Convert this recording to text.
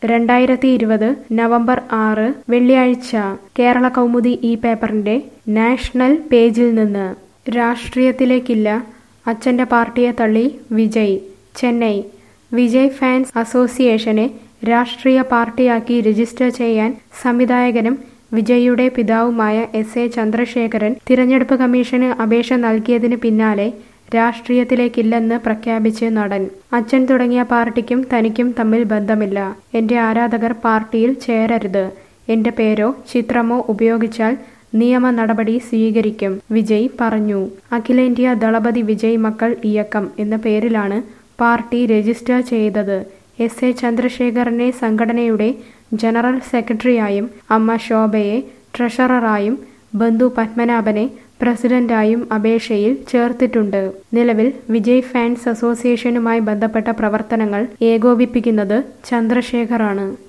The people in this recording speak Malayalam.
രണ്ടായിരത്തി ഇരുപത് നവംബർ ആറ് വെള്ളിയാഴ്ച കേരള കൗമുദി ഈ പേപ്പറിന്റെ നാഷണൽ പേജിൽ നിന്ന് രാഷ്ട്രീയത്തിലേക്കില്ല അച്ഛന്റെ പാർട്ടിയെ തള്ളി വിജയ് ചെന്നൈ വിജയ് ഫാൻസ് അസോസിയേഷനെ രാഷ്ട്രീയ പാർട്ടിയാക്കി രജിസ്റ്റർ ചെയ്യാൻ സംവിധായകനും വിജയിയുടെ പിതാവുമായ എസ് എ ചന്ദ്രശേഖരൻ തിരഞ്ഞെടുപ്പ് കമ്മീഷന് അപേക്ഷ നൽകിയതിന് പിന്നാലെ രാഷ്ട്രീയത്തിലേക്കില്ലെന്ന് പ്രഖ്യാപിച്ച് നടൻ അച്ഛൻ തുടങ്ങിയ പാർട്ടിക്കും തനിക്കും തമ്മിൽ ബന്ധമില്ല എന്റെ ആരാധകർ പാർട്ടിയിൽ ചേരരുത് എന്റെ പേരോ ചിത്രമോ ഉപയോഗിച്ചാൽ നിയമ നടപടി സ്വീകരിക്കും വിജയ് പറഞ്ഞു അഖിലേന്ത്യാ ദളപതി വിജയ് മക്കൾ ഇയക്കം എന്ന പേരിലാണ് പാർട്ടി രജിസ്റ്റർ ചെയ്തത് എസ് എ ചന്ദ്രശേഖരനെ സംഘടനയുടെ ജനറൽ സെക്രട്ടറിയായും അമ്മ ശോഭയെ ട്രഷററായും ബന്ധു പത്മനാഭനെ പ്രസിഡന്റായും അപേക്ഷയിൽ ചേർത്തിട്ടുണ്ട് നിലവിൽ വിജയ് ഫാൻസ് അസോസിയേഷനുമായി ബന്ധപ്പെട്ട പ്രവർത്തനങ്ങൾ ഏകോപിപ്പിക്കുന്നത് ചന്ദ്രശേഖറാണ്